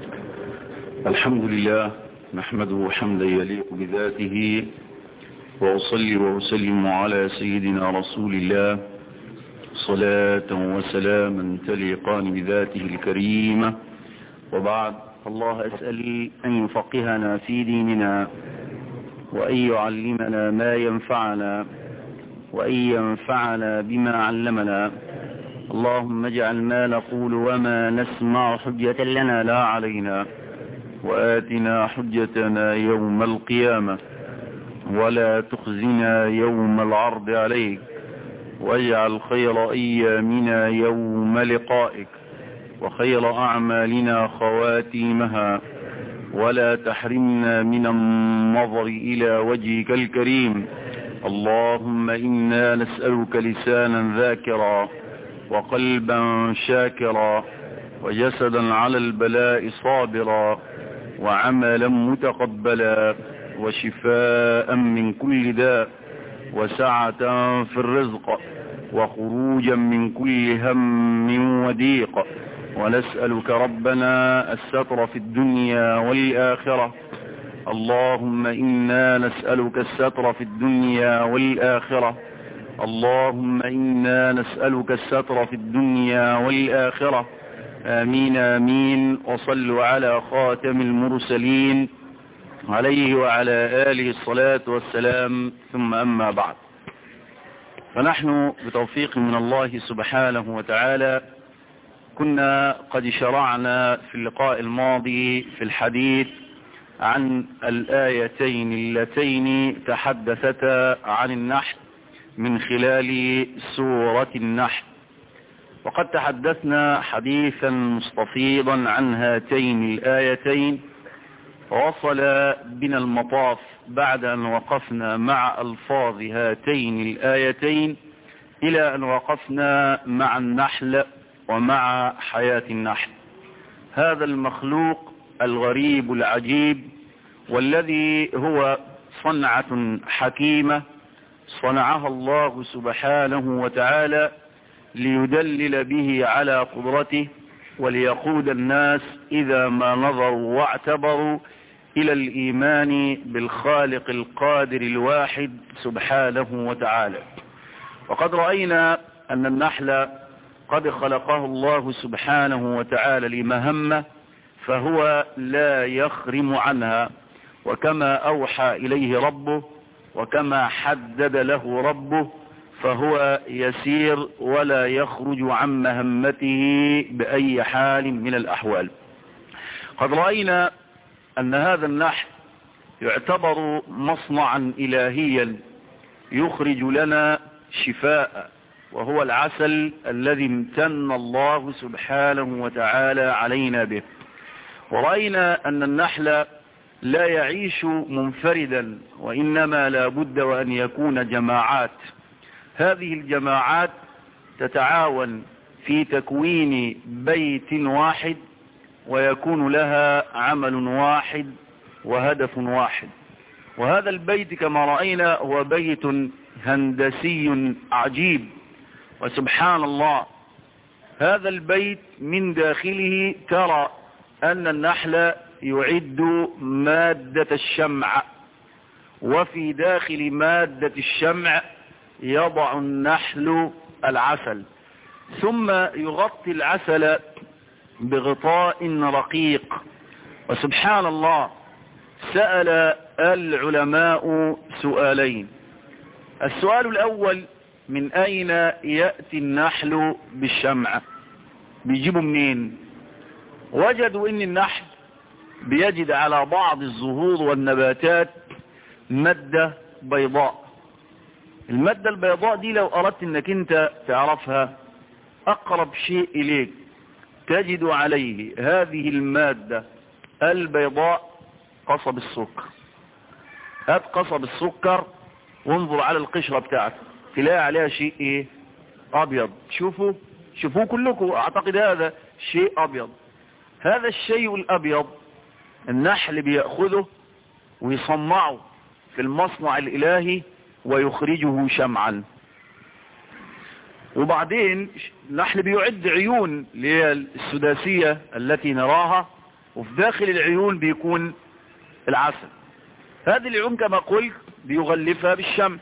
الحمد لله نحمده حمدا يليق بذاته وأصلي وأسلم على سيدنا رسول الله صلاة وسلاما تليقان بذاته الكريمة وبعد الله أسأل أن يفقهنا في ديننا وأن يعلمنا ما ينفعنا وأن ينفعنا بما علمنا اللهم اجعل ما نقول وما نسمع حجة لنا لا علينا وآتنا حجتنا يوم القيامة ولا تخزنا يوم العرض عليك واجعل خير أيامنا يوم لقائك وخير أعمالنا خواتيمها ولا تحرمنا من النظر إلى وجهك الكريم اللهم إنا نسألك لسانا ذاكرا وقلبا شاكرا وجسدا على البلاء صابرا وعملا متقبلا وشفاء من كل داء وسعة في الرزق وخروجا من كل هم وضيق ونسألك ربنا الستر في الدنيا والآخرة اللهم إنا نسألك الستر في الدنيا والآخرة اللهم إنا نسألك الستر في الدنيا والآخرة آمين آمين وصلوا على خاتم المرسلين عليه وعلى آله الصلاة والسلام ثم أما بعد فنحن بتوفيق من الله سبحانه وتعالى كنا قد شرعنا في اللقاء الماضي في الحديث عن الآيتين اللتين تحدثتا عن النحل من خلال سورة النحل وقد تحدثنا حديثا مستفيضا عن هاتين الآيتين وصل بنا المطاف بعد أن وقفنا مع ألفاظ هاتين الآيتين إلى أن وقفنا مع النحل ومع حياة النحل هذا المخلوق الغريب العجيب والذي هو صنعة حكيمة صنعها الله سبحانه وتعالى ليدلل به على قدرته وليقود الناس إذا ما نظروا واعتبروا إلى الإيمان بالخالق القادر الواحد سبحانه وتعالى وقد رأينا أن النحل قد خلقه الله سبحانه وتعالى لمهمة فهو لا يخرم عنها وكما أوحى إليه ربه وكما حدد له ربه فهو يسير ولا يخرج عن مهمته بأي حال من الأحوال قد رأينا أن هذا النحل يعتبر مصنعا إلهيا يخرج لنا شفاء وهو العسل الذي امتن الله سبحانه وتعالى علينا به ورأينا أن النحل لا يعيش منفردا وإنما لا بد وأن يكون جماعات هذه الجماعات تتعاون في تكوين بيت واحد ويكون لها عمل واحد وهدف واحد وهذا البيت كما رأينا هو بيت هندسي عجيب وسبحان الله هذا البيت من داخله ترى أن النحل يعد مادة الشمع وفي داخل مادة الشمع يضع النحل العسل ثم يغطي العسل بغطاء رقيق وسبحان الله سأل العلماء سؤالين السؤال الأول من أين يأتي النحل بالشمع بيجيبوا منين وجدوا ان النحل بيجد على بعض الزهور والنباتات مادة بيضاء المادة البيضاء دي لو أردت انك انت تعرفها أقرب شيء إليك تجد عليه هذه المادة البيضاء قصب السكر هات قصب السكر وانظر على القشرة بتاعته تلاقي عليها شيء ايه ابيض شوفوا شوفوا كلكم اعتقد هذا شيء ابيض هذا الشيء الابيض النحل بيأخذه ويصنعه في المصنع الالهي ويخرجه شمعا وبعدين النحل بيعد عيون اللي هي السداسية التي نراها وفي داخل العيون بيكون العسل هذه العيون كما قلت بيغلفها بالشمع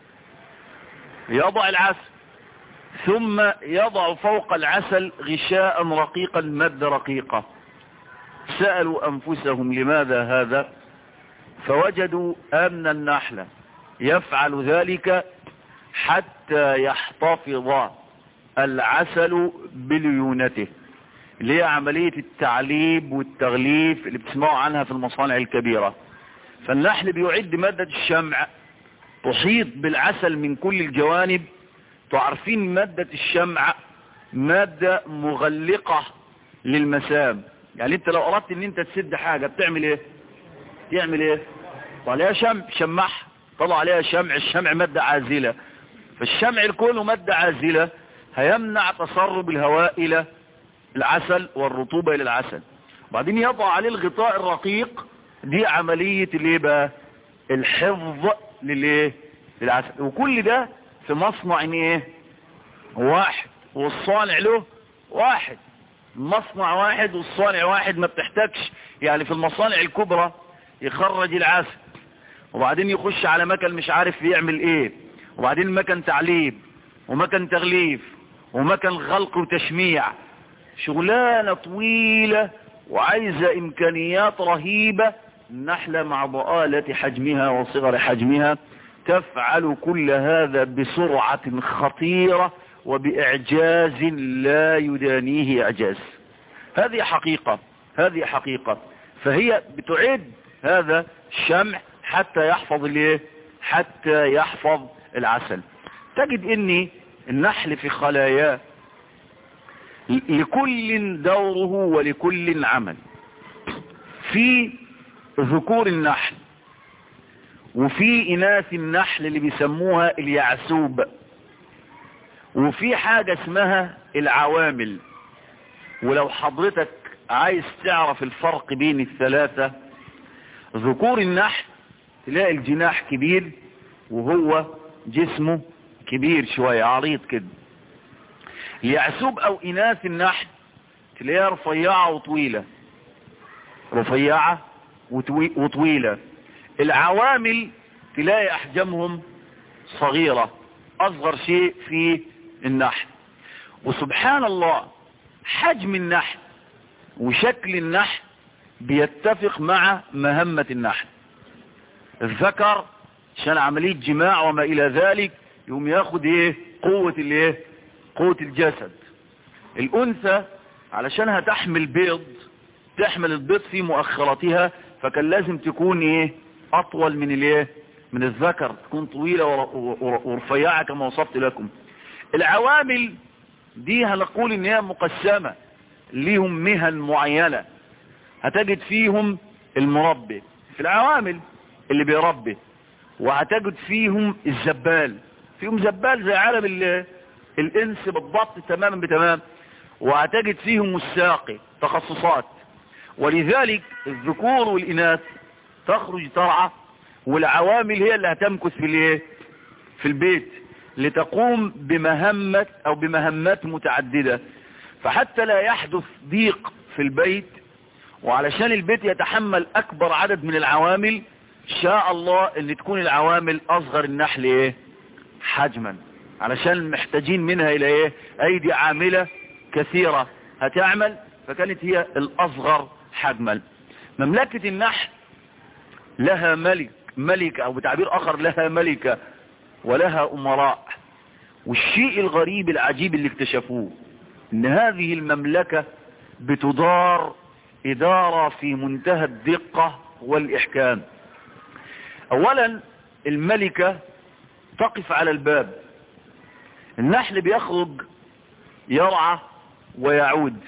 يضع العسل ثم يضع فوق العسل غشاء رقيقا مادة رقيقة سألوا أنفسهم لماذا هذا فوجدوا أن النحل يفعل ذلك حتى يحتفظ العسل بليونته اللي هي عملية التعليب والتغليف اللي بتسمعوا عنها في المصانع الكبيرة فالنحل بيعد مادة الشمع تحيط بالعسل من كل الجوانب تعرفين مادة الشمع مادة مغلقة للمسام يعني انت لو اردت ان انت تسد حاجة بتعمل ايه تعمل ايه طلع عليها شمع شمح طلع عليها شمع الشمع مادة عازلة فالشمع الكون مادة عازلة هيمنع تسرب الهواء الى العسل والرطوبة الى العسل وبعدين يضع عليه الغطاء الرقيق دي عملية الايه بقى الحفظ للايه للعسل وكل ده في مصنع ايه واحد والصانع له واحد مصنع واحد والصانع واحد ما بتحتاجش يعني في المصانع الكبرى يخرج العسل وبعدين يخش على مكان مش عارف يعمل ايه وبعدين مكان تعليب ومكان تغليف ومكان غلق وتشميع شغلانة طويلة وعايزة امكانيات رهيبة النحلة مع ضآلة حجمها وصغر حجمها تفعل كل هذا بسرعة خطيرة وبإعجاز لا يدانيه إعجاز هذه حقيقة هذه حقيقة فهي بتعد هذا الشمع حتى يحفظ الايه حتى يحفظ العسل تجد ان النحل في خلاياه لكل دوره ولكل عمل في ذكور النحل وفي إناث النحل اللي بيسموها اليعسوب وفي حاجة اسمها العوامل ولو حضرتك عايز تعرف الفرق بين الثلاثة ذكور النحل تلاقي الجناح كبير وهو جسمه كبير شوية عريض كده اليعسوب او اناث النحل تلاقيها رفيعة وطويلة رفيعة وطويلة العوامل تلاقي احجامهم صغيرة اصغر شيء في النحل وسبحان الله حجم النحل وشكل النحل بيتفق مع مهمة النحل الذكر عشان عملية جماع وما الى ذلك يقوم ياخد ايه قوة الايه قوة الجسد الانثى علشانها تحمل بيض تحمل البيض في مؤخرتها فكان لازم تكون ايه اطول من الايه من الذكر تكون طويلة ورفيعة كما وصفت لكم العوامل دي هنقول ان هي مقسمة ليهم مهن معينة هتجد فيهم المربي في العوامل اللي بيربي وهتجد فيهم الزبال فيهم زبال زي عالم الانس بالضبط تماما بتمام وهتجد فيهم الساقي تخصصات ولذلك الذكور والاناث تخرج ترعى والعوامل هي اللي هتمكث في الايه في البيت لتقوم بمهمة او بمهمات متعددة فحتى لا يحدث ضيق في البيت وعلشان البيت يتحمل اكبر عدد من العوامل شاء الله ان تكون العوامل اصغر النحل ايه حجما علشان محتاجين منها الى ايه ايدي عاملة كثيرة هتعمل فكانت هي الاصغر حجما مملكة النحل لها ملك ملكة او بتعبير اخر لها ملكة ولها امراء والشيء الغريب العجيب اللي اكتشفوه ان هذه المملكة بتدار ادارة في منتهى الدقة والاحكام اولا الملكة تقف على الباب النحل بيخرج يرعى ويعود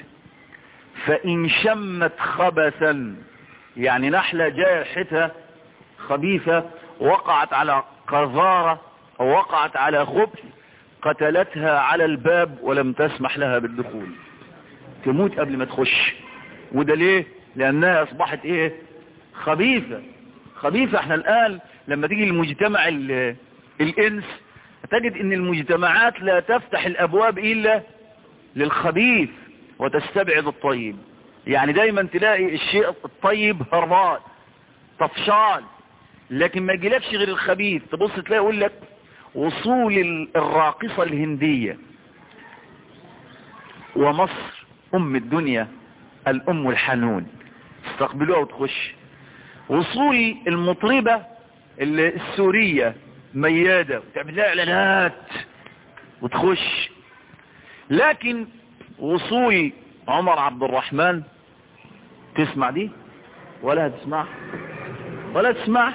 فإن شمت خبثا يعني نحلة جاية ريحتها خبيثة وقعت على قذارة أو وقعت على خبث قتلتها على الباب ولم تسمح لها بالدخول تموت قبل ما تخش وده ليه لأنها أصبحت إيه خبيثة خبيثة احنا الآن لما تيجي المجتمع الإنس تجد ان المجتمعات لا تفتح الابواب الا للخبيث وتستبعد الطيب يعني دايما تلاقي الشيء الطيب هربان طفشان لكن ما يجيلكش غير الخبيث تبص تلاقي يقول لك وصول الراقصة الهندية ومصر ام الدنيا الام الحنون استقبلوها وتخش وصول المطربة السورية ميادة وتعمل لها اعلانات وتخش لكن وصول عمر عبد الرحمن تسمع دي ولا هتسمع ولا تسمع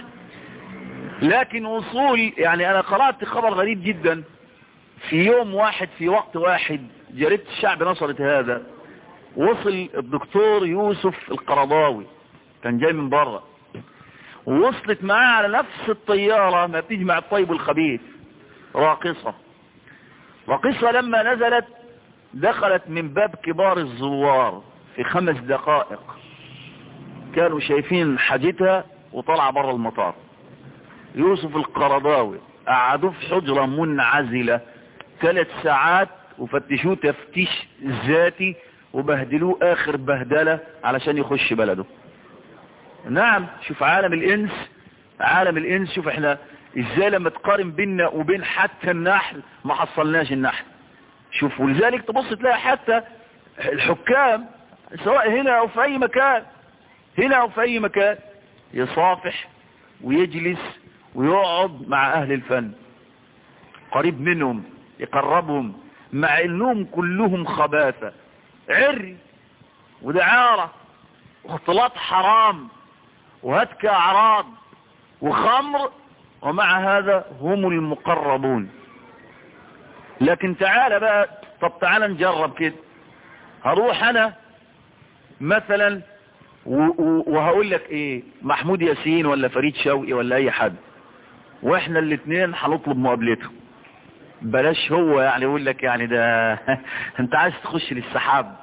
لكن وصول يعني انا قرأت خبر غريب جدا في يوم واحد في وقت واحد جريدة الشعب نشرت هذا وصل الدكتور يوسف القرضاوي كان جاي من بره ووصلت معاه على نفس الطيارة ما بتيجي مع الطيب والخبيث راقصة راقصة لما نزلت دخلت من باب كبار الزوار في خمس دقائق كانوا شايفين حاجتها وطلع بره المطار يوسف القرضاوي قعدوه في حجرة منعزلة ثلاث ساعات وفتشوه تفتيش ذاتي وبهدلوه اخر بهدلة علشان يخش بلده نعم شوف عالم الانس عالم الانس شوف احنا ازاي لما تقارن بيننا وبين حتى النحل ما حصلناش النحل شوف ولذلك تبص تلاقي حتى الحكام سواء هنا او في اي مكان هنا او في اي مكان يصافح ويجلس ويقعد مع اهل الفن قريب منهم يقربهم مع انهم كلهم خباثة عري ودعارة واختلاط حرام وهتك اعراض وخمر ومع هذا هم المقربون لكن تعال بقى طب تعال نجرب كده هروح انا مثلا وهقول لك ايه محمود ياسين ولا فريد شوقي ولا اي حد واحنا الاثنين هنطلب مقابلته بلاش هو يعني يقول لك يعني ده انت عايز تخش للسحاب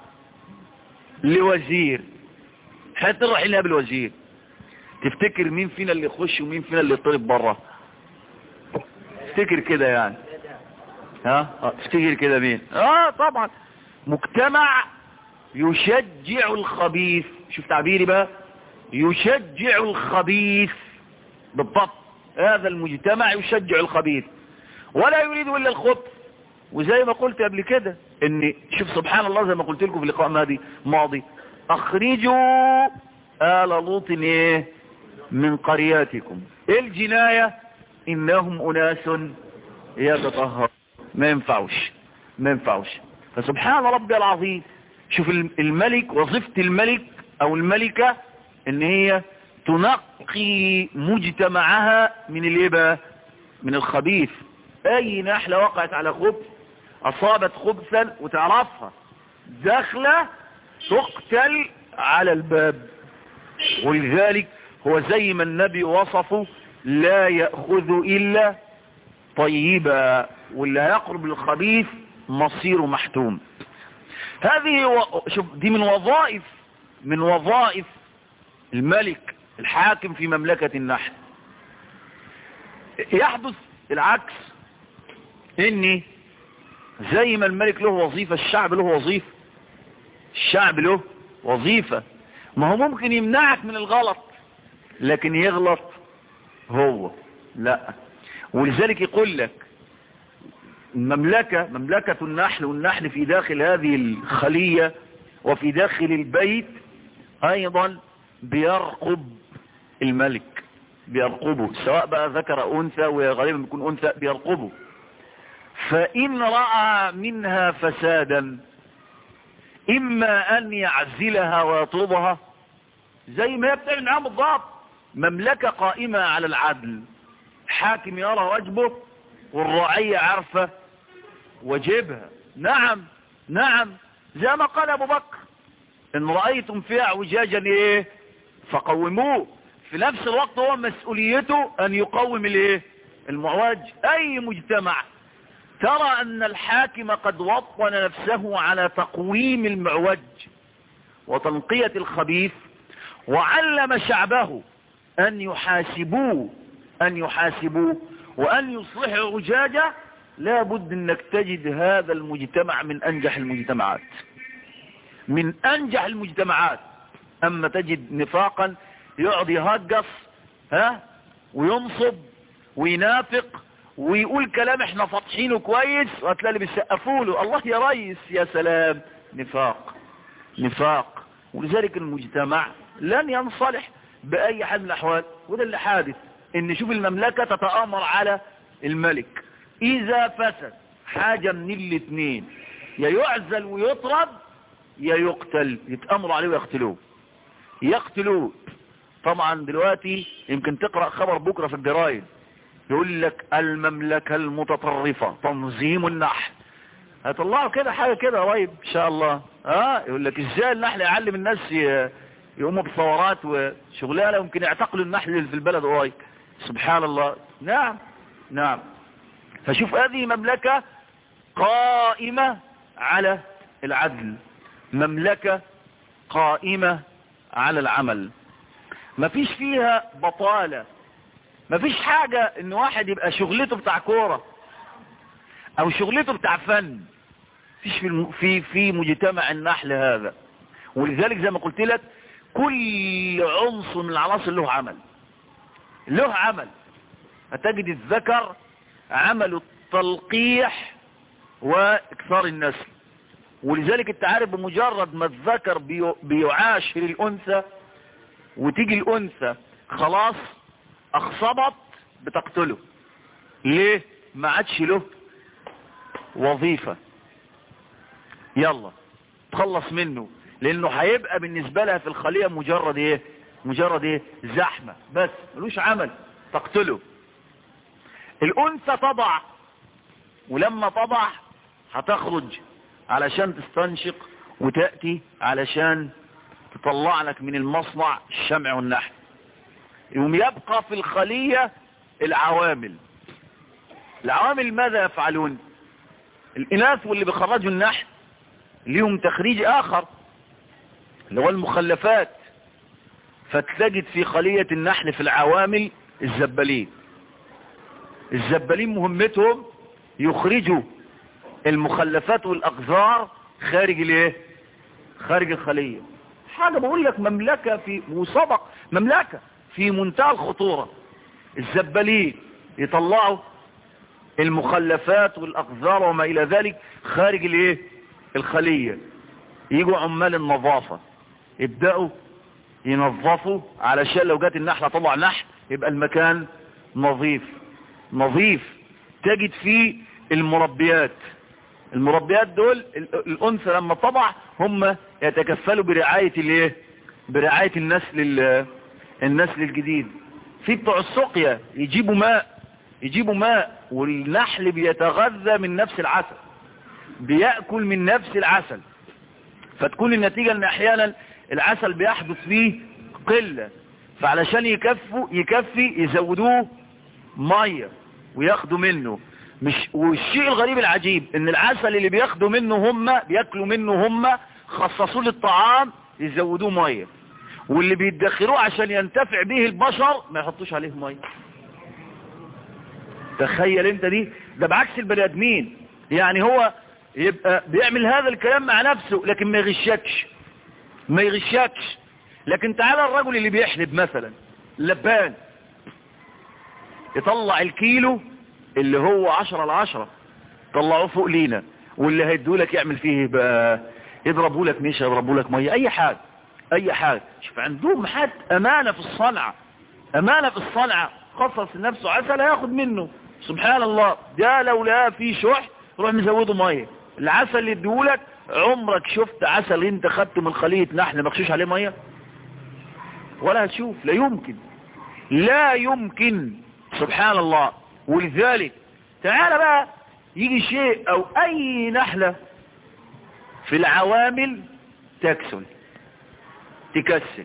لوزير حتى نروح نقابل وزير تفتكر مين فينا اللي يخش ومين فينا اللي يطلب بره تفتكر كده يعني ها تفتكر كده مين اه طبعا مجتمع يشجع الخبيث شوف تعبيري بقى يشجع الخبيث بالضبط هذا المجتمع يشجع الخبيث ولا يريد الا الخبث وزي ما قلت قبل كده ان شوف سبحان الله زي ما قلت لكم في لقاء ماضي ماضي اخرجوا آل لوط ايه من قرياتكم ايه الجناية انهم اناس يتطهر ما ينفعوش ما ينفعوش فسبحان ربي العظيم شوف الملك وظيفة الملك او الملكة ان هي تنقي مجتمعها من الايه من الخبيث اي نحلة وقعت على خبث اصابت خبثا وتعرفها داخلة تقتل على الباب ولذلك هو زي ما النبي وصفه لا يأخذ إلا طيبا واللي هيقرب للخبيث مصيره محتوم هذه و... شوف دي من وظائف من وظائف الملك الحاكم في مملكة النحل يحدث العكس اني زي ما الملك له وظيفة الشعب له وظيفة الشعب له وظيفة ما هو ممكن يمنعك من الغلط لكن يغلط هو لا ولذلك يقول لك المملكة مملكة النحل والنحل في داخل هذه الخلية وفي داخل البيت ايضا بيرقب الملك بيرقبه سواء بقى ذكر انثى وغالبا بيكون انثى بيرقبه فان رأى منها فسادا اما ان يعزلها ويطلبها زي ما هي بتعمل معاهم بالضبط مملكة قائمة على العدل حاكم يرى واجبه والرعية عارفة واجبها نعم نعم زي ما قال ابو بكر ان رأيتم فيها اعوجاجا ايه فقوموه في نفس الوقت هو مسؤوليته ان يقوم الايه المعوج اي مجتمع ترى ان الحاكم قد وطن نفسه على تقويم المعوج وتنقية الخبيث وعلم شعبه ان يحاسبوه ان يحاسبوه وان يصلحوا عجاجة لا بد انك تجد هذا المجتمع من انجح المجتمعات من انجح المجتمعات اما تجد نفاقا يقعد يهجص ها وينصب وينافق ويقول كلام احنا فاطحينه كويس وهتلاقي اللي بيسقفوا له الله يا ريس يا سلام نفاق نفاق ولذلك المجتمع لن ينصلح بأي حال من الأحوال وده اللي حادث ان شوف المملكة تتآمر على الملك إذا فسد حاجة من الاثنين يا يعزل ويطرد يا يقتل يتأمروا عليه ويقتلوه يقتلوه طبعا دلوقتي يمكن تقرأ خبر بكرة في الجرايد يقول لك المملكة المتطرفة تنظيم النحل هيطلعوا كده حاجة كده قريب ان شاء الله اه يقول لك ازاي النحل يعلم الناس يقوموا بثورات وشغلانه يمكن يعتقلوا النحل اللي في البلد قريب سبحان الله نعم نعم فشوف هذه مملكة قائمة على العدل مملكة قائمة على العمل مفيش فيها بطالة مفيش حاجة ان واحد يبقى شغلته بتاع كورة او شغلته بتاع فن فيش في في في مجتمع النحل هذا ولذلك زي ما قلت لك كل عنصر من العناصر له عمل له عمل فتجد الذكر عمل التلقيح واكثار النسل ولذلك انت عارف بمجرد ما الذكر بيعاشر الانثى وتيجي الانثى خلاص اخصبت بتقتله ليه ما عادش له وظيفة يلا تخلص منه لانه هيبقى بالنسبة لها في الخلية مجرد ايه مجرد ايه زحمة بس ملوش عمل تقتله الانثى تضع ولما تضع هتخرج علشان تستنشق وتأتي علشان تطلع لك من المصنع الشمع والنحل يوم يبقى في الخلية العوامل العوامل ماذا يفعلون الإناث واللي بيخرجوا النحل ليهم تخريج آخر اللي هو المخلفات فتجد في خلية النحل في العوامل الزبالين الزبالين مهمتهم يخرجوا المخلفات والأقذار خارج الايه خارج الخلية حاجة بقول لك مملكة في وسبق مملكة في منتهى الخطورة الزبالين يطلعوا المخلفات والأقذار وما إلى ذلك خارج الايه الخلية يجوا عمال النظافة يبدأوا ينظفوا علشان لو جات النحلة طبع نحل يبقى المكان نظيف نظيف تجد فيه المربيات المربيات دول الانثى لما طبع هم يتكفلوا برعاية الايه برعاية النسل النسل الجديد في بتوع السقيا يجيبوا ماء يجيبوا ماء والنحل بيتغذى من نفس العسل بيأكل من نفس العسل فتكون النتيجة ان احيانا العسل بيحدث فيه قلة فعلشان يكفوا يكفي يزودوه مية وياخدوا منه مش والشيء الغريب العجيب ان العسل اللي بياخدوا منه هم بياكلوا منه هم خصصوه للطعام يزودوه مية واللي بيدخروه عشان ينتفع به البشر ما يحطوش عليه مية تخيل انت دي ده بعكس البني ادمين يعني هو يبقى بيعمل هذا الكلام مع نفسه لكن ما يغشكش ما يغشكش لكن تعالى الرجل اللي بيحلب مثلا لبان يطلع الكيلو اللي هو عشرة العشرة طلعوه فوق لينا واللي هيدولك يعمل فيه بقى يضربوا لك نشا يضربوا لك مية اي حاجة اي حاجة شوف عندهم حد امانة في الصنعة امانة في الصنعة خصص نفسه عسل هياخد منه سبحان الله ده لو لقاه فيه شح روح مزوده مية العسل اللي اديهولك عمرك شفت عسل انت خدته من خلية نحل مخشوش عليه مية ولا هتشوف لا يمكن لا يمكن سبحان الله ولذلك تعال بقى يجي شيء او اي نحلة في العوامل تكسل تكسل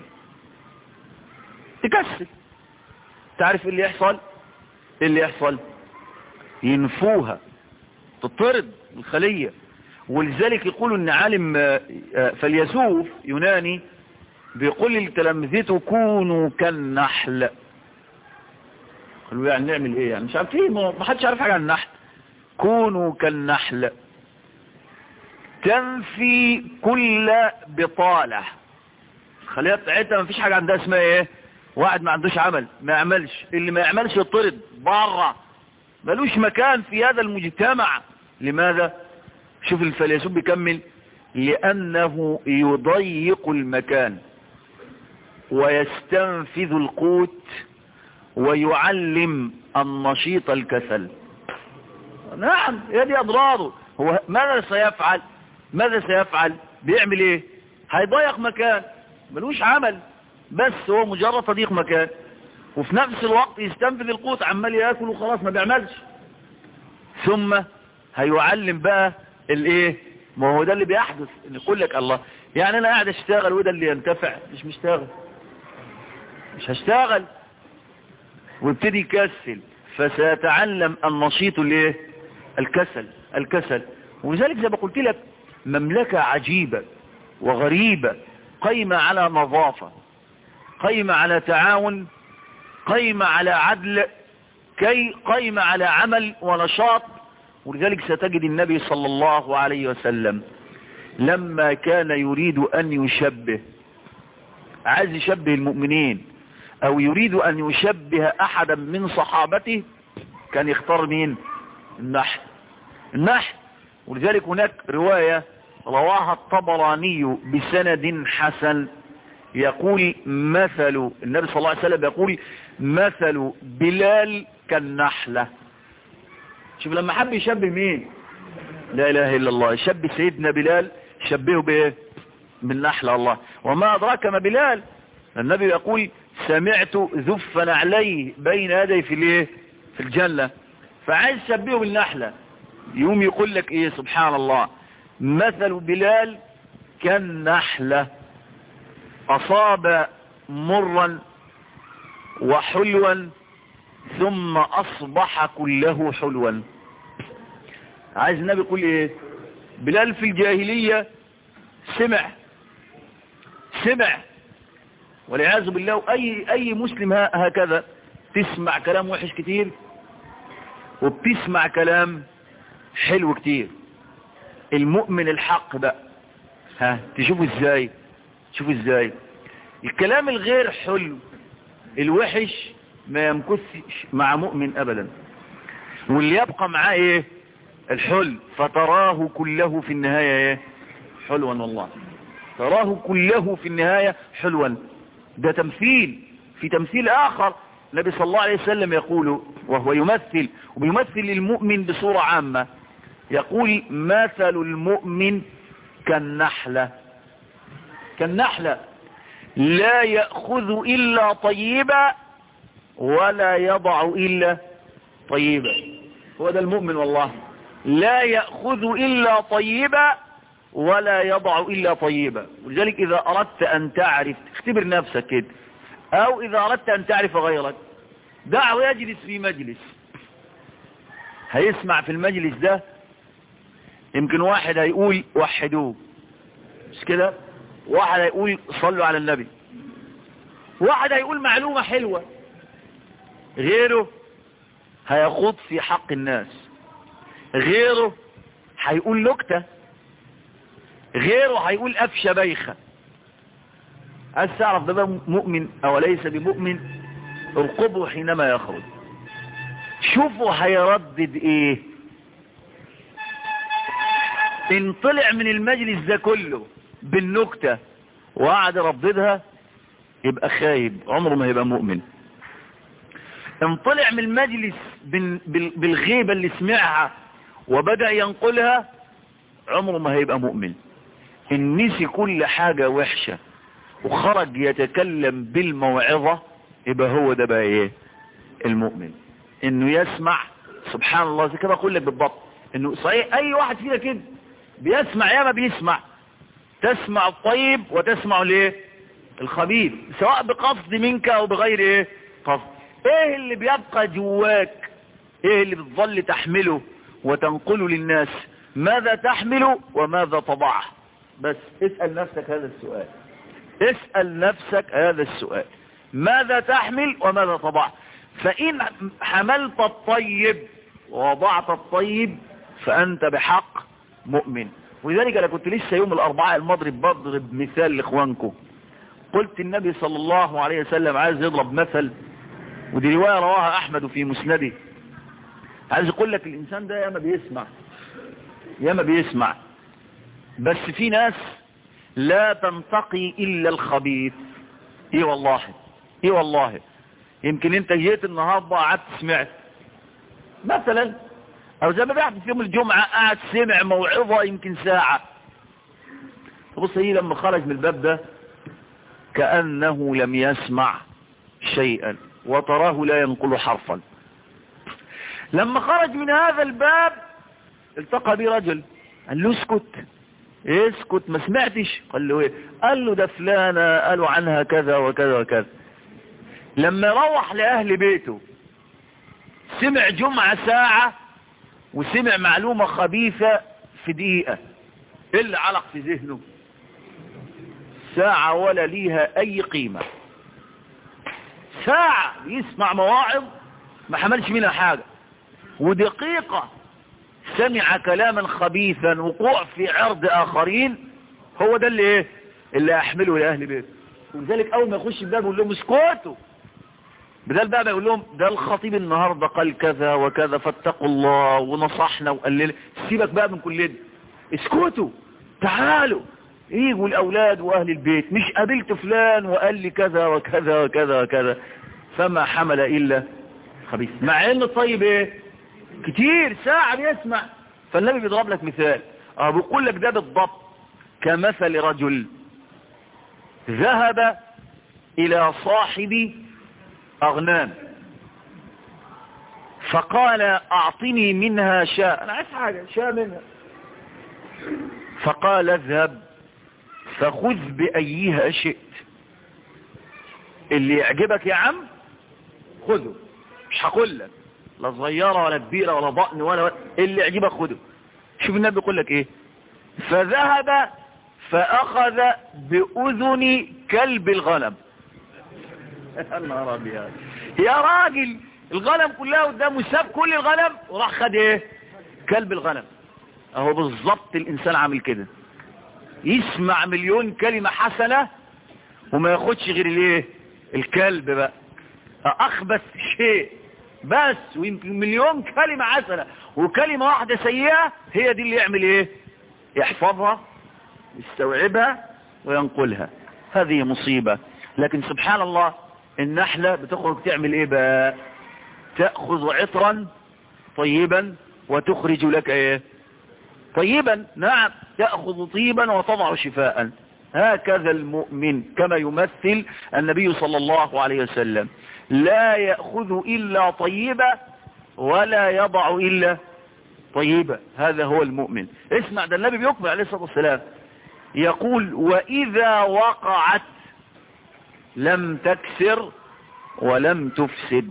تكسل تعرف ايه اللي يحصل ايه اللي يحصل ينفوها تطرد الخلية ولذلك يقولوا ان عالم فاليسوف يوناني بيقول لتلامذته كونوا كالنحل قالوا يعني نعمل ايه يعني مش عارفين ما حدش عارف حاجة عن النحل كونوا كالنحل تنفي كل بطالة خليها بتاعتها مفيش حاجة عندها اسمها ايه واحد ما عندوش عمل ما يعملش اللي ما يعملش يطرد بره ملوش مكان في هذا المجتمع لماذا شوف الفيلسوف بيكمل لأنه يضيق المكان ويستنفذ القوت ويعلم النشيط الكسل نعم هذه أضراره هو ماذا سيفعل ماذا سيفعل بيعمل ايه هيضيق مكان ملوش عمل بس هو مجرد تضييق مكان وفي نفس الوقت يستنفذ القوت عمال ياكل وخلاص ما بيعملش ثم هيعلم بقى الايه ما هو ده اللي بيحدث ان يقول لك الله يعني انا قاعد اشتغل وده اللي ينتفع مش مشتغل مش هشتغل ويبتدي يكسل فسيتعلم النشيط الايه الكسل الكسل ولذلك زي ما قلت لك مملكة عجيبة وغريبة قيمة على نظافة قيمة على تعاون قيمة على عدل كي قيمة على عمل ونشاط ولذلك ستجد النبي صلى الله عليه وسلم لما كان يريد أن يشبه عايز يشبه المؤمنين أو يريد أن يشبه أحدا من صحابته كان يختار مين النحل النحل ولذلك هناك رواية رواها الطبراني بسند حسن يقول مثل النبي صلى الله عليه وسلم يقول مثل بلال كالنحلة شوف لما حب يشبه مين لا اله الا الله يشبه سيدنا بلال شبهه بايه بالنحلة الله وما ادراك ما بلال النبي يقول سمعت ذفا عليه بين يدي في الايه في الجنة فعايز شبهه بالنحلة يوم يقول لك ايه سبحان الله مثل بلال كالنحلة اصاب مرا وحلوا ثم اصبح كله حلوا عايز النبي يقول ايه بلال في الجاهلية سمع سمع والعياذ بالله اي اي مسلم هكذا تسمع كلام وحش كتير وبتسمع كلام حلو كتير المؤمن الحق بقى ها تشوفوا ازاي تشوفوا ازاي الكلام الغير حلو الوحش ما يمكثش مع مؤمن ابدا واللي يبقى معاه ايه الحلو فتراه كله في النهاية ايه حلوا والله تراه كله في النهاية حلوا ده تمثيل في تمثيل اخر النبي صلى الله عليه وسلم يقول وهو يمثل وبيمثل للمؤمن بصورة عامة يقول مثل المؤمن كالنحلة كالنحلة لا يأخذ إلا طيبا ولا يضع إلا طيبا هو ده المؤمن والله لا يأخذ إلا طيبا ولا يضع إلا طيبا ولذلك إذا أردت أن تعرف اختبر نفسك كده أو إذا أردت أن تعرف غيرك دعه يجلس في مجلس هيسمع في المجلس ده يمكن واحد هيقول وحدوه مش كده واحد هيقول صلوا على النبي واحد هيقول معلومة حلوة غيره هيخوض في حق الناس غيره هيقول نكتة غيره هيقول أفشى بيخة عايز تعرف ده بقى مؤمن أو ليس بمؤمن ارقبه حينما يخرج شوفوا هيردد ايه ان طلع من المجلس ده كله بالنكتة وقعد يرددها يبقى خايب عمره ما هيبقى مؤمن ان طلع من المجلس بالغيبة اللي سمعها وبدأ ينقلها عمره ما هيبقى مؤمن ان نسي كل حاجة وحشة وخرج يتكلم بالموعظة يبقى هو ده بقى ايه المؤمن انه يسمع سبحان الله زي كده اقول لك بالضبط انه صحيح اي واحد فينا كده بيسمع يا ما بيسمع تسمع الطيب وتسمع الايه الخبيث سواء بقصد منك او بغير ايه قصد ايه اللي بيبقى جواك ايه اللي بتظل تحمله وتنقله للناس ماذا تحمل وماذا تضعه بس اسأل نفسك هذا السؤال اسأل نفسك هذا السؤال ماذا تحمل وماذا تضع فإن حملت الطيب ووضعت الطيب فأنت بحق مؤمن ولذلك انا كنت لسه يوم الاربعاء الماضي بضرب مثال لاخوانكم قلت النبي صلى الله عليه وسلم عايز يضرب مثل ودي رواية رواها احمد في مسنده عايز يقول لك الانسان ده ياما بيسمع ياما بيسمع بس في ناس لا تنتقي الا الخبيث ايه والله ايه والله يمكن انت جيت النهارده قعدت سمعت مثلا او زي ما بيحدث في يوم الجمعة قعد سمع موعظة يمكن ساعة بص هي لما خرج من الباب ده كأنه لم يسمع شيئا وتراه لا ينقل حرفا لما خرج من هذا الباب التقى به رجل قال له اسكت اسكت ما سمعتش قال له ايه قال له ده فلانة قالوا عنها كذا وكذا وكذا لما روح لأهل بيته سمع جمعة ساعة وسمع معلومة خبيثة في دقيقة ايه اللي علق في ذهنه ساعة ولا ليها اي قيمة ساعة يسمع مواعظ ما حملش منها حاجة ودقيقة سمع كلاما خبيثا وقوع في عرض اخرين هو ده اللي ايه اللي احمله لاهل بيته ولذلك اول ما يخش الباب يقول لهم اسكتوا بدل بقى ما يقول لهم ده الخطيب النهاردة قال كذا وكذا فاتقوا الله ونصحنا وقلل سيبك بقى من كل ده اسكتوا تعالوا يجوا الاولاد واهل البيت مش قابلت فلان وقال لي كذا وكذا وكذا وكذا فما حمل الا خبيث مع ان الطيب ايه كتير ساعة بيسمع فالنبي بيضرب لك مثال اه بيقول لك ده بالضبط كمثل رجل ذهب الى صاحب اغنام فقال اعطني منها شاء انا عايز حاجة شاء منها فقال اذهب فخذ بايها شئت اللي يعجبك يا عم خذه مش هقول لك لا صغيرة ولا كبيرة ولا ضأن ولا, ولا اللي يعجبك خده شوف النبي يقول لك ايه فذهب فاخذ باذن كلب الغنم النهار ابيض يا راجل الغنم كلها قدامه ساب كل الغنم وراح خد ايه كلب الغنم اهو بالظبط الانسان عامل كده يسمع مليون كلمة حسنة وما ياخدش غير الايه الكلب بقى اخبث شيء بس ويمكن مليون كلمة حسنة وكلمة واحدة سيئة هي دي اللي يعمل ايه يحفظها يستوعبها وينقلها هذه مصيبة لكن سبحان الله النحلة بتخرج تعمل ايه بقى تأخذ عطرا طيبا وتخرج لك ايه طيبا نعم تأخذ طيبا وتضع شفاء هكذا المؤمن كما يمثل النبي صلى الله عليه وسلم لا يأخذ إلا طيبا ولا يضع إلا طيبا هذا هو المؤمن اسمع ده النبي بيكمل عليه الصلاة والسلام يقول وإذا وقعت لم تكسر ولم تفسد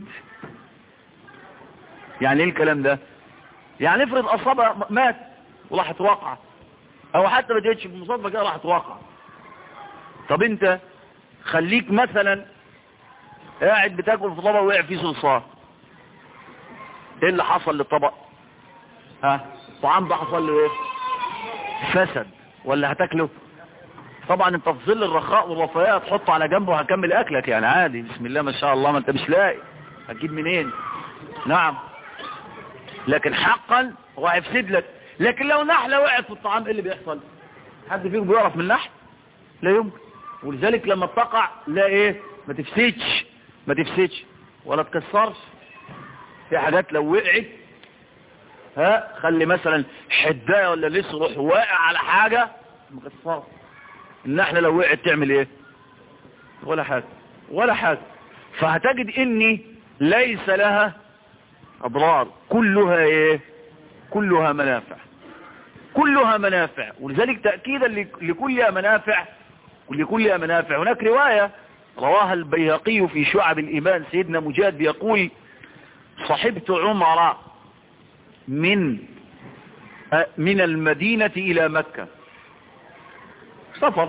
يعني ايه الكلام ده يعني افرض اصابها مات وراحت واقعة او حتى ما جيتش بمصابة كده راحت واقعة طب انت خليك مثلا قاعد بتاكل في طبق وقع فيه صلصال ايه اللي حصل للطبق ها الطعام ده حصل له ايه فسد ولا هتاكله طبعا انت في ظل الرخاء والرفاهيه هتحطه على جنبه وهكمل اكلك يعني عادي بسم الله ما شاء الله ما انت مش لاقي هتجيب منين نعم لكن حقا هو هيفسد لك لكن لو نحلة وقعت في الطعام ايه اللي بيحصل حد فيكم بيعرف من النحل لا يمكن ولذلك لما تقع لا ايه ما تفسدش ما تفسدش ولا تكسرش في حاجات لو وقعت ها خلي مثلا حدايه ولا لسه روح واقع على حاجة مكسرة النحلة لو وقعت تعمل ايه ولا حاجة ولا حاجة فهتجد اني ليس لها اضرار كلها ايه كلها منافع كلها منافع ولذلك تأكيدا لكلها منافع لكلها منافع هناك رواية رواها البيهقي في شعب الإيمان سيدنا مجاد بيقول صحبت عمر من من المدينة إلى مكة سفر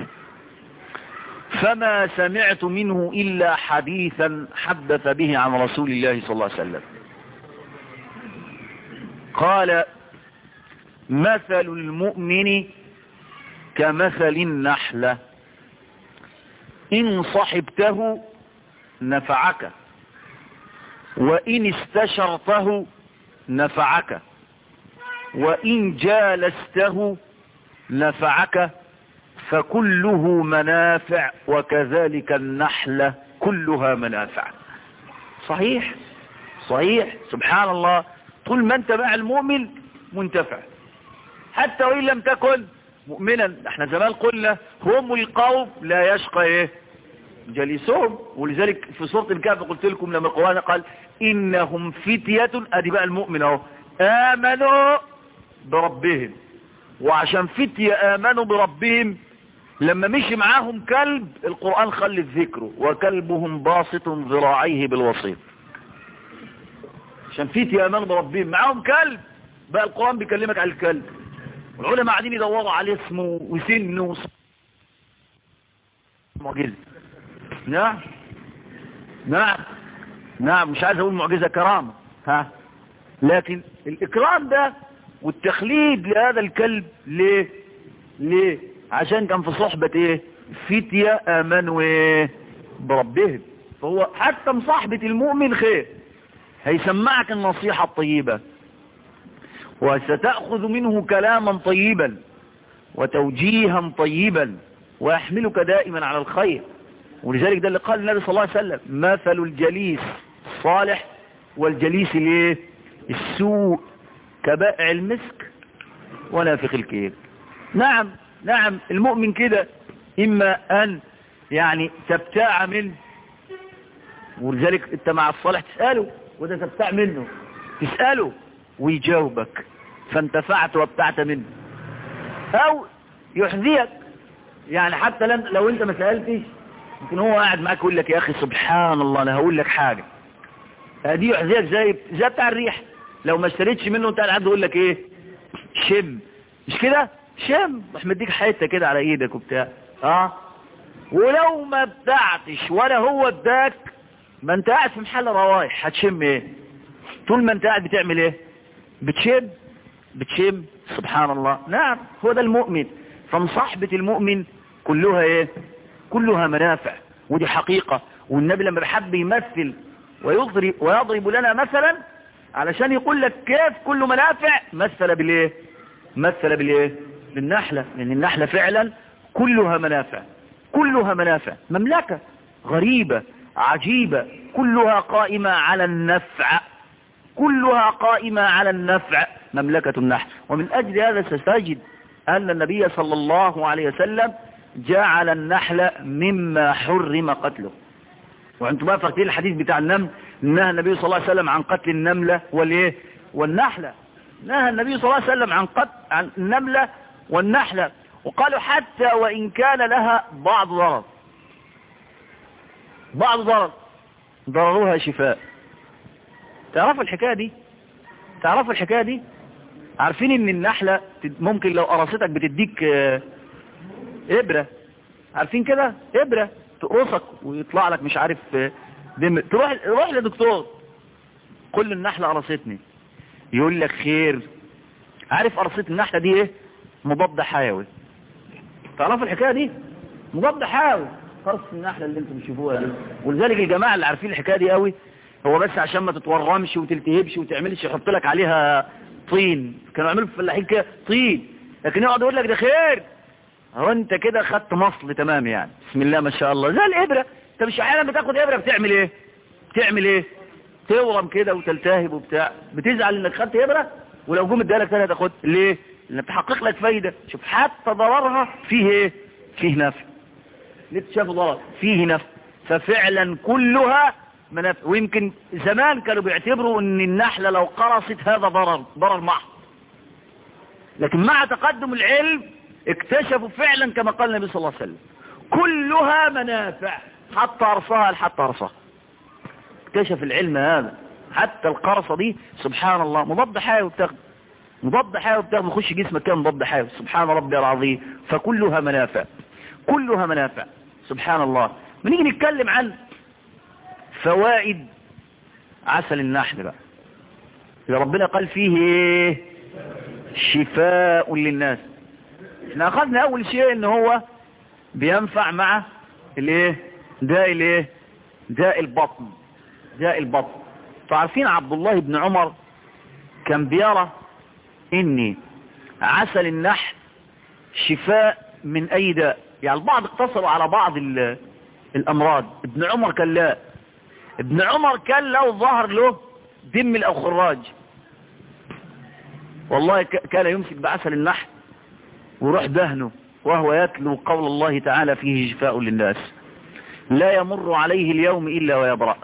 فما سمعت منه إلا حديثا حدث به عن رسول الله صلى الله عليه وسلم قال مثل المؤمن كمثل النحلة إن صحبته نفعك وإن استشرته نفعك وإن جالسته نفعك فكله منافع وكذلك النحلة كلها منافع صحيح صحيح سبحان الله طول ما انت مع المؤمن منتفع حتى وإن لم تكن مؤمنا احنا زمان قلنا هم القوم لا يشقى ايه جليسهم ولذلك في سورة الكهف قلت لكم لما القرآن قال إنهم فتية أدي بقى المؤمن اهو آمنوا بربهم وعشان فتية آمنوا بربهم لما مشي معاهم كلب القرآن خلت ذكره وكلبهم باسط ذراعيه بالوسيط عشان فتية آمنوا بربهم معاهم كلب بقى القرآن بيكلمك على الكلب والعلماء قاعدين يدوروا على اسمه وسنه وص... معجزة نعم نعم نعم مش عايز اقول معجزة كرامة ها لكن الاكرام ده والتخليد لهذا الكلب ليه ليه عشان كان في صحبة ايه فتية امنوا ايه بربهم فهو حتى مصاحبة المؤمن خير هيسمعك النصيحة الطيبة وستأخذ منه كلاما طيبا وتوجيها طيبا ويحملك دائما على الخير ولذلك ده اللي قال النبي صلى الله عليه وسلم مثل الجليس الصالح والجليس الايه السوء كبائع المسك ونافخ الكيل نعم نعم المؤمن كده اما ان يعني تبتاع منه ولذلك انت مع الصالح تسأله وده تبتاع منه تسأله ويجاوبك فانتفعت وابتعت منه او يحذيك يعني حتى لو انت ما سألتش يمكن هو قاعد معاك يقول لك يا اخي سبحان الله انا هقول لك حاجة دي يحذيك زي زي بتاع الريح لو ما اشتريتش منه انت قاعد يقول لك ايه شم مش كده شم راح مديك حته كده على ايدك وبتاع اه ولو ما بتاعتش ولا هو اداك ما انت قاعد في محل روايح هتشم ايه طول ما انت قاعد بتعمل ايه بتشم بتشم سبحان الله نعم هو ده المؤمن فمصاحبة المؤمن كلها ايه كلها منافع ودي حقيقة والنبي لما بحب يمثل ويضرب, ويضرب لنا مثلا علشان يقول لك كيف كل منافع مثل بالايه مثل بالايه بالنحلة لان النحلة فعلا كلها منافع كلها منافع مملكة غريبة عجيبة كلها قائمة على النفع كلها قائمة على النفع مملكة النحل ومن أجل هذا ستجد أن النبي صلى الله عليه وسلم جعل النحل مما حرم قتله وانتم بقى فاكرين الحديث بتاع النمل نهى النبي صلى الله عليه وسلم عن قتل النملة والايه والنحلة نهى النبي صلى الله عليه وسلم عن قتل عن النملة والنحلة وقالوا حتى وإن كان لها بعض ضرر بعض ضرر ضررها شفاء تعرفوا الحكاية دي تعرفوا الحكاية دي عارفين ان النحلة ممكن لو قرصتك بتديك ابرة عارفين كده ابرة تقرصك ويطلع لك مش عارف دم تروح روح لدكتور قل النحلة قرصتني يقول لك خير عارف قرصة النحلة دي ايه مضاد حيوي تعرفوا الحكاية دي مضاد حيوي قرصة النحلة اللي انتم بتشوفوها دي ولذلك الجماعة اللي عارفين الحكاية دي قوي هو بس عشان ما تتورمش وتلتهبش وتعملش يحط لك عليها طين كانوا يعملوا في الفلاحين كده طين لكن يقعد يقول لك ده خير هو انت كده خدت مصل تمام يعني بسم الله ما شاء الله زي الابره انت مش احيانا بتاخد ابره بتعمل ايه بتعمل ايه تورم كده وتلتهب وبتاع بتزعل انك خدت ابره ولو جم ادالك ثانيه تاخد ليه لان بتحقق لك فايده شوف حتى ضررها فيه ايه فيه نفع ليه شاف ضرر فيه نفع ففعلا كلها منافع ويمكن زمان كانوا بيعتبروا ان النحلة لو قرصت هذا ضرر ضرر محض لكن مع تقدم العلم اكتشفوا فعلا كما قال النبي صلى الله عليه وسلم كلها منافع حتى ارصاها لحتى ارصاها اكتشف العلم هذا حتى القرصة دي سبحان الله مضاد حيوي بتاخد مضاد حيوي بتاخد يخش جسمك كان مضاد حيوي سبحان ربي العظيم فكلها منافع كلها منافع سبحان الله بنيجي نتكلم عن فوائد عسل النحل بقى يا ربنا قال فيه ايه شفاء للناس احنا اخذنا اول شيء ان هو بينفع مع الايه داء الايه داء البطن داء البطن فعارفين عبد الله بن عمر كان بيرى ان عسل النحل شفاء من اي داء يعني البعض اقتصروا على بعض الامراض ابن عمر كان لا ابن عمر كان لو ظهر له دم او خراج والله كان يمسك بعسل النحل ويروح دهنه وهو يتلو قول الله تعالى فيه شفاء للناس لا يمر عليه اليوم إلا ويبرأ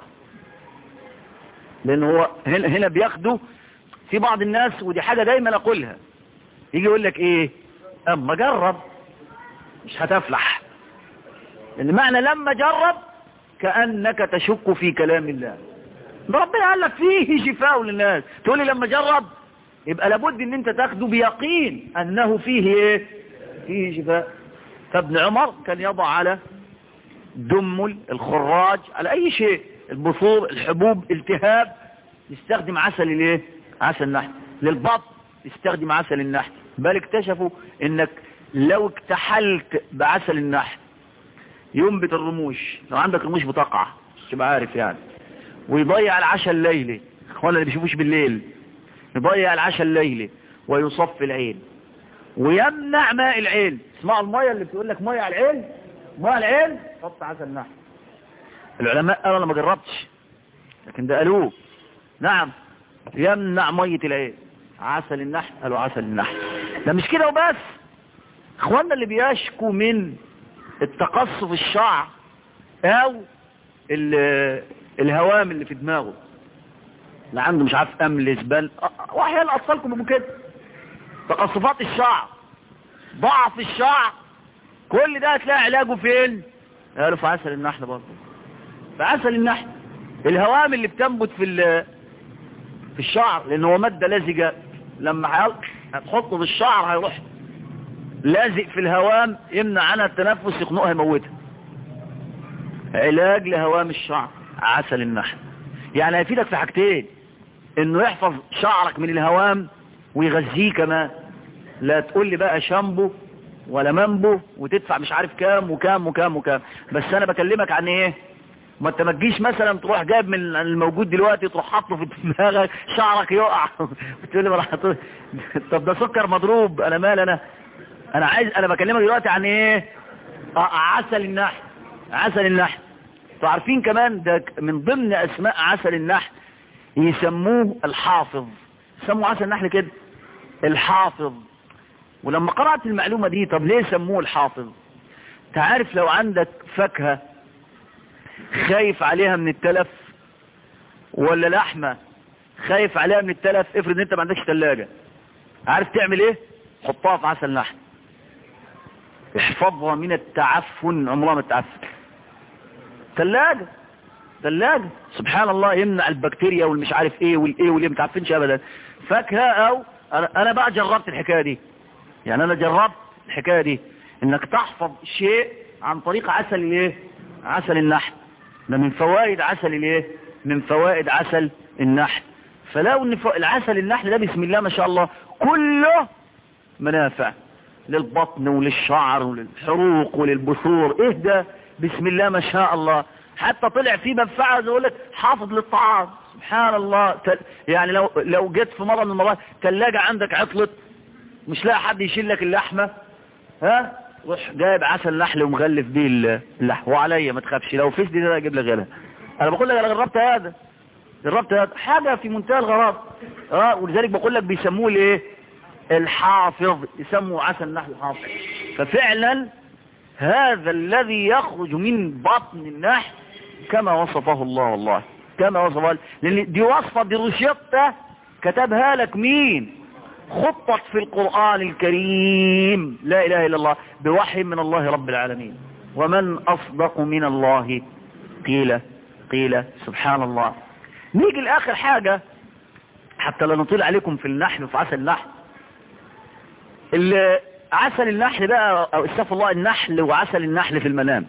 لأنه هو هنا, هنا بياخده في بعض الناس ودي حاجة دايما أقولها يجي يقول لك إيه أما جرب مش هتفلح لأن معنى لما جرب كأنك تشك في كلام الله ربنا قال لك فيه شفاء للناس تقول لي لما جرب يبقى لابد ان انت تاخده بيقين انه فيه ايه فيه شفاء فابن عمر كان يضع على دم الخراج على اي شيء البثور الحبوب التهاب يستخدم عسل الايه عسل النحل للبطن يستخدم عسل النحل بل اكتشفوا انك لو اكتحلت بعسل النحل ينبت الرموش لو عندك رموش بتقع مش تبقى عارف يعني ويضيع العشاء الليلي اخوانا اللي بيشوفوش بالليل يضيع العشاء الليلي ويصفي العين ويمنع ماء العين اسمعوا المية اللي بتقول لك مية على العين مية على العين حط عسل نحل العلماء قالوا انا ما جربتش لكن ده قالوه نعم يمنع مية العين عسل النحل قالوا عسل النحل ده مش كده وبس اخواننا اللي بيشكوا من التقصف الشعر او الهوام اللي في دماغه اللي عنده مش عارف امل زبال واحيانا اطفالكم بيبقوا كده تقصفات الشعر ضعف الشعر كل ده هتلاقي علاجه فين قالوا في عسل النحل برضه في عسل النحل الهوام اللي بتنبت في في الشعر لان هو ماده لزجه لما هتحطه في الشعر هيروح لازق في الهوام يمنع عنها التنفس يخنقها يموتها علاج لهوام الشعر عسل النحل يعني هيفيدك في حاجتين انه يحفظ شعرك من الهوام ويغذيه كمان لا تقول لي بقى شامبو ولا منبو وتدفع مش عارف كام وكام وكام وكام بس انا بكلمك عن ايه ما انت ما تجيش مثلا تروح جايب من الموجود دلوقتي تروح حاطه في دماغك شعرك يقع وتقول لي طب ده سكر مضروب انا مال انا انا عايز انا بكلمك دلوقتي عن ايه آه عسل النحل عسل النحل انتوا عارفين كمان ده من ضمن اسماء عسل النحل يسموه الحافظ سموا عسل النحل كده الحافظ ولما قرأت المعلومة دي طب ليه سموه الحافظ تعرف لو عندك فاكهة خايف عليها من التلف ولا لحمة خايف عليها من التلف افرض انت ما عندكش ثلاجة عارف تعمل ايه حطها في عسل نحل احفظها من التعفن عمرها ما تعفن ثلاجة ثلاجة سبحان الله يمنع البكتيريا والمش عارف ايه والايه واللي ما تعفنش ابدا فاكهة او انا, أنا بقى جربت الحكاية دي يعني انا جربت الحكاية دي انك تحفظ شيء عن طريق عسل الايه عسل النحل ده من فوائد عسل الايه من فوائد عسل النحل فلو ان العسل النحل ده بسم الله ما شاء الله كله منافع للبطن وللشعر وللحروق وللبثور ايه ده بسم الله ما شاء الله حتى طلع فيه منفعة زي اقول لك حافظ للطعام سبحان الله يعني لو لو جيت في مرة من المرات ثلاجة عندك عطلت مش لاقي حد يشيل لك اللحمة ها روح جايب عسل نحل ومغلف بيه اللحم وعليا ما تخافش لو فيش دي ده اجيب لك غيرها انا بقول لك انا جربت هذا جربت هذا حاجة في منتهى الغراب اه ولذلك بقول لك بيسموه الايه الحافظ يسموه عسل نحل حافظ ففعلا هذا الذي يخرج من بطن النحل كما وصفه الله والله كما وصفه لان دي وصفة دي روشتة كتبها لك مين خطت في القرآن الكريم لا إله إلا الله بوحي من الله رب العالمين ومن أصدق من الله قيل قيل سبحان الله نيجي لآخر حاجة حتى لا نطيل عليكم في النحل وفي عسل النحل عسل النحل بقى أو استغفر الله النحل وعسل النحل في المنام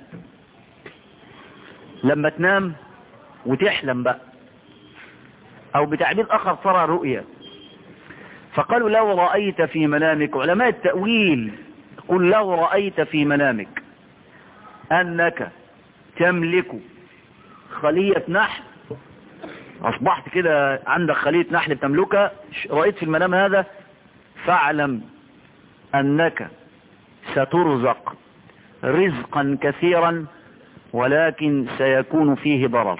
لما تنام وتحلم بقى او بتعبير اخر ترى رؤيا فقالوا لو رأيت في منامك علماء التأويل قل لو رأيت في منامك أنك تملك خلية نحل أصبحت كده عندك خلية نحل بتملكها رأيت في المنام هذا فاعلم أنك سترزق رزقا كثيرا ولكن سيكون فيه ضرر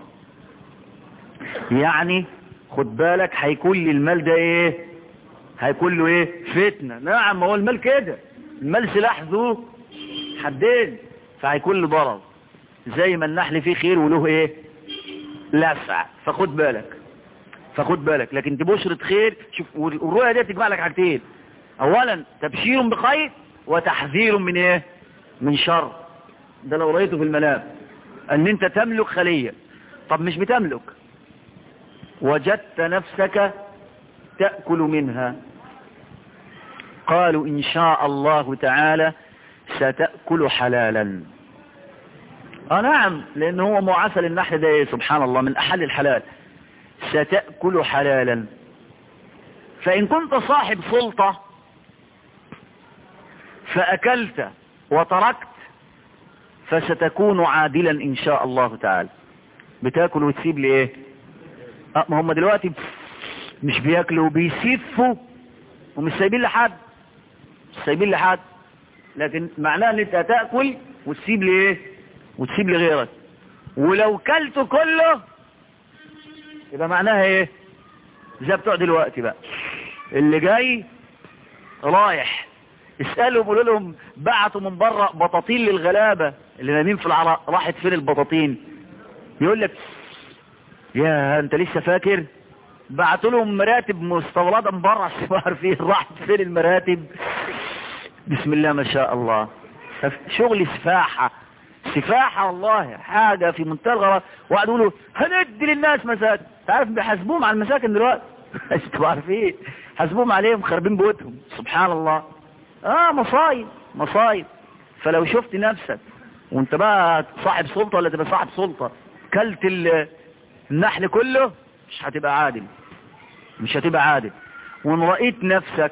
يعني خد بالك هيكون لي المال ده ايه هيكون له ايه فتنة نعم هو المال كده المال سلاح ذو حدين فهيكون له ضرر زي ما النحل فيه خير وله ايه لسع فخد بالك فخد بالك لكن دي بشرة خير شوف والرؤية دي تجمع لك حاجتين اولا تبشير بخير وتحذير من ايه من شر ده لو رأيته في المنام ان انت تملك خلية طب مش بتملك وجدت نفسك تأكل منها قالوا إن شاء الله تعالى ستأكل حلالا آه نعم لأن هو معسل النحل ده إيه؟ سبحان الله من أحل الحلال ستأكل حلالا فإن كنت صاحب سلطة فأكلت وتركت فستكون عادلا إن شاء الله تعالى بتاكل وتسيب لي إيه اه ما هم دلوقتي مش بياكلوا بيسفوا ومش سايبين لحد مش سايبين لحد لكن معناه ان انت هتاكل وتسيب لي ايه وتسيب لي غيرك ولو كلته كله يبقى معناها ايه زي بتوع دلوقتي بقى اللي جاي رايح اسألوا بيقولوا لهم بعتوا من بره بطاطين للغلابة اللي نايمين في العراء راحت فين البطاطين يقول لك يا انت لسه فاكر بعتوا لهم مراتب مستورده من بره عشان فيه راحت فين المراتب بسم الله ما شاء الله شغل سفاحة سفاحة والله حاجة في منتهى الغرض وقعدوا يقولوا هندي للناس مساكن تعرف بيحاسبوهم على المساكن دلوقتي انتوا عارفين حاسبوهم عليهم خاربين بيوتهم سبحان الله اه مصايب مصايب فلو شفت نفسك وانت بقى صاحب سلطة ولا تبقى صاحب سلطة كلت النحل كله مش هتبقى عادل مش هتبقى عادل وان رأيت نفسك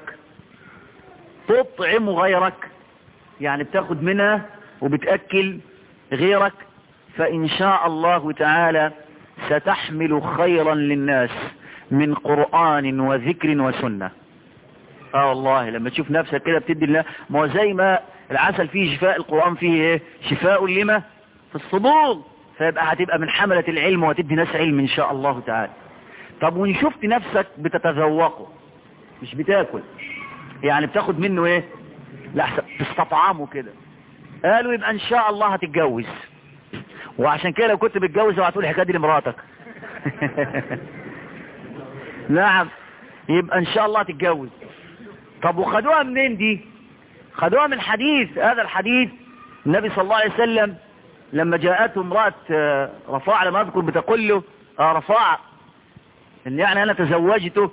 تطعم غيرك يعني بتاخد منها وبتأكل غيرك فإن شاء الله تعالى ستحمل خيرا للناس من قرآن وذكر وسنة اه والله لما تشوف نفسك كده بتدي الله ما هو زي ما العسل فيه شفاء القرآن فيه ايه شفاء لما في الصدور فيبقى هتبقى من حملة العلم وتدي ناس علم ان شاء الله تعالى طب وان شفت نفسك بتتذوقه مش بتاكل يعني بتاخد منه ايه لا تستطعمه كده قالوا يبقى ان شاء الله هتتجوز وعشان كده لو كنت بتجوز وهتقول الحكايه دي لمراتك نعم يبقى ان شاء الله هتتجوز طب وخدوها منين دي خدوها من حديث هذا الحديث النبي صلى الله عليه وسلم لما جاءته امرأة رفاع لما اذكر بتقول له اه رفاع ان يعني انا تزوجته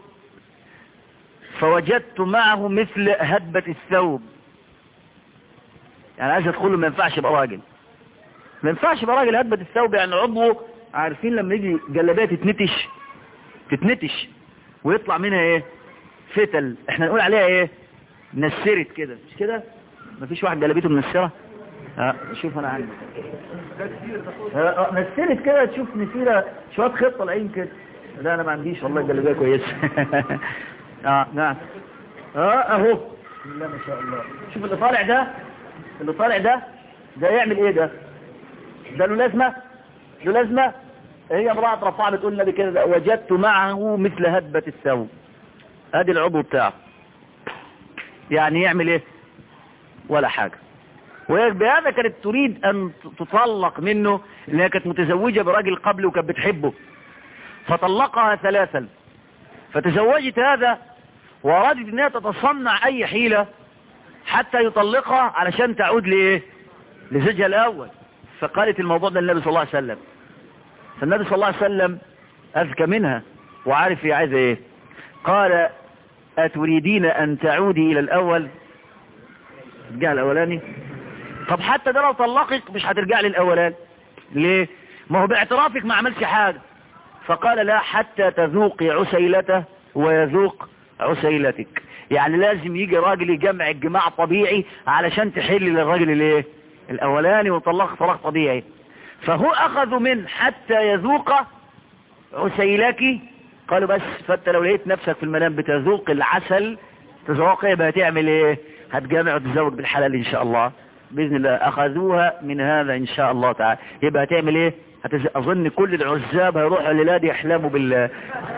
فوجدت معه مثل هدبة الثوب يعني عايز ادخله ما ينفعش يبقى راجل ما ينفعش يبقى راجل هدبة الثوب يعني عضوه عارفين لما يجي جلابيه تتنتش تتنتش ويطلع منها ايه فتل احنا نقول عليها ايه نسرت كده مش كده مفيش واحد جلابيته منسره اه شوف انا عندي اه نسرت كده تشوف نسيره شويه خط طالعين كده لا انا ما عنديش والله جلابيه كويسه اه نعم اه اهو بسم الله ما شاء الله شوف اللي طالع ده اللي طالع ده ده يعمل ايه ده ده له لازمه له لازمه هي امرأة رفاعة بتقول النبي كده وجدت معه مثل هدبة الثوب ادي العضو بتاعه يعني يعمل ايه ولا حاجة وبهذا كانت تريد ان تطلق منه لانها كانت متزوجة براجل قبله وكانت بتحبه فطلقها ثلاثا فتزوجت هذا وارادت انها تتصنع اي حيلة حتى يطلقها علشان تعود لايه لزوجها الاول فقالت الموضوع ده للنبي صلى الله عليه وسلم فالنبي صلى الله عليه وسلم اذكى منها وعارف هي عايزه ايه قال اتريدين ان تعودي الى الاول ترجع الاولاني طب حتى ده لو طلقك مش هترجع لي الاولاني ليه ما هو باعترافك ما عملش حاجة فقال لا حتى تذوقي عسيلته ويذوق عسيلتك يعني لازم يجي راجل يجمع الجماع طبيعي علشان تحل للراجل الايه الاولاني وطلق طلاق طبيعي فهو اخذوا من حتى يذوق عسيلك قالوا بس فانت لو لقيت نفسك في المنام بتذوق العسل تذوق ايه هتعمل ايه هتجامع وتتزوج بالحلال ان شاء الله باذن الله اخذوها من هذا ان شاء الله تعالى يبقى هتعمل ايه هتز... اظن كل العزاب هيروحوا الليلاد يحلموا بال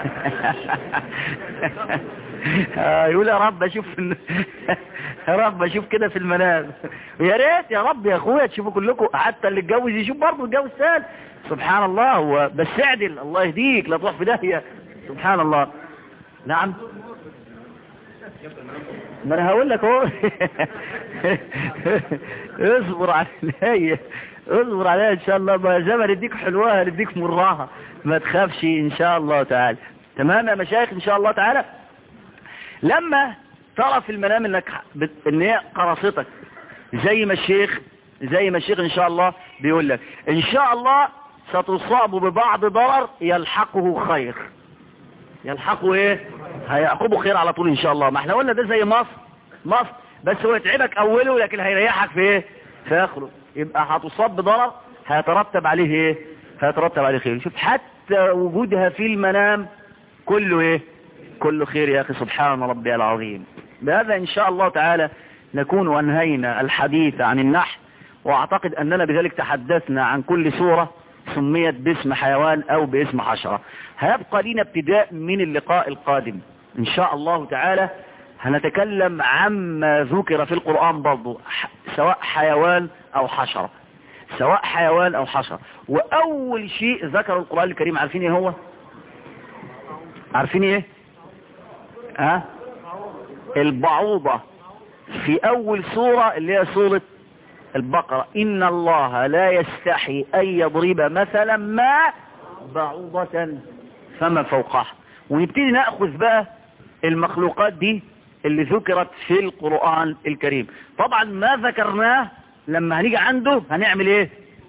آه يقول يا رب اشوف ال... يا رب اشوف كده في المنام ويا ريت يا رب يا اخويا تشوفوا كلكم حتى اللي اتجوز يشوف برضه الجوز سهل سبحان الله هو بس اعدل الله يهديك لا تروح في داهيه سبحان الله نعم ما انا هقول لك اهو اصبر على النهايه اصبر عليها ان شاء الله ما زي ما نديك حلوها نديك مراها ما تخافش ان شاء الله تعالى تمام يا مشايخ ان شاء الله تعالى لما ترى في المنام انك بت... ان هي قرصتك زي ما الشيخ زي ما الشيخ ان شاء الله بيقول لك ان شاء الله ستصاب ببعض ضرر يلحقه خير يلحقه ايه هيعقبه خير على طول ان شاء الله ما احنا قلنا ده زي مصر مصر بس هو يتعبك اوله لكن هيريحك في ايه في اخره يبقى هتصاب بضرر هيترتب عليه ايه هيترتب عليه خير شوف حتى وجودها في المنام كله ايه كله خير يا اخي سبحان ربي العظيم بهذا ان شاء الله تعالى نكون انهينا الحديث عن النحل واعتقد اننا بذلك تحدثنا عن كل سورة سميت باسم حيوان او باسم حشرة هيبقى لنا ابتداء من اللقاء القادم ان شاء الله تعالى هنتكلم عما ذكر في القرآن برضو سواء حيوان او حشرة سواء حيوان او حشرة واول شيء ذكر القرآن الكريم عارفين ايه هو عارفين ايه ها البعوضة في اول سورة اللي هي سورة البقرة ان الله لا يستحي ان يضرب مثلا ما بعوضة فما فوقها ونبتدي نأخذ بقى المخلوقات دي اللي ذكرت في القرآن الكريم طبعا ما ذكرناه لما هنيجي عنده هنعمل ايه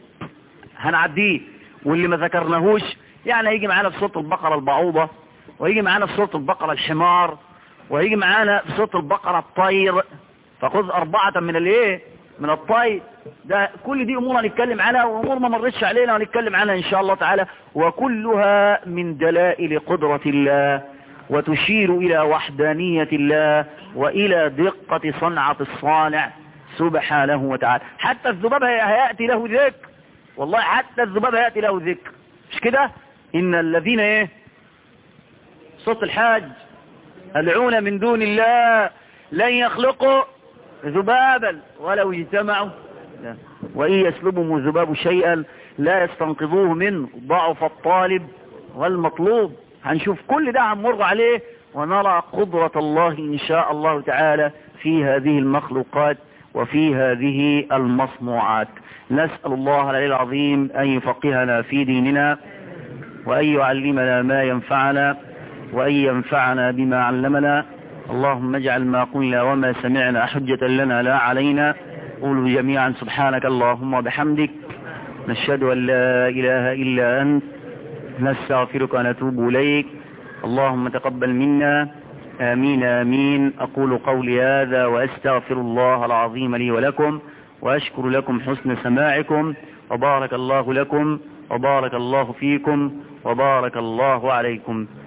هنعديه واللي ما ذكرناهوش يعني هيجي معانا في سورة البقرة البعوضة ويجي معانا في سورة البقرة الحمار ويجي معانا في سورة البقرة الطير فخذ أربعة من الايه من الطير ده كل دي امور هنتكلم عنها وامور ما مرتش علينا وهنتكلم عنها ان شاء الله تعالى وكلها من دلائل قدرة الله وتشير الى وحدانية الله والى دقة صنعة الصانع سبحانه وتعالى حتى الذباب هيأتي له ذكر والله حتى الذباب هيأتي له ذكر مش كده ان الذين ايه صوت الحاج ادعون من دون الله لن يخلقوا ذبابا ولو اجتمعوا وإن يسلبهم الذباب شيئا لا يستنقذوه منه ضعف الطالب والمطلوب هنشوف كل ده هنمر عليه ونرى قدرة الله إن شاء الله تعالى في هذه المخلوقات وفي هذه المصنوعات نسأل الله العلي العظيم أن يفقهنا في ديننا وأن يعلمنا ما ينفعنا وأن ينفعنا بما علمنا اللهم اجعل ما قلنا وما سمعنا حجة لنا لا علينا قولوا جميعا سبحانك اللهم وبحمدك نشهد أن لا إله إلا أنت نستغفرك ونتوب إليك اللهم تقبل منا آمين آمين أقول قولي هذا وأستغفر الله العظيم لي ولكم وأشكر لكم حسن سماعكم وبارك الله لكم وبارك الله فيكم وبارك الله عليكم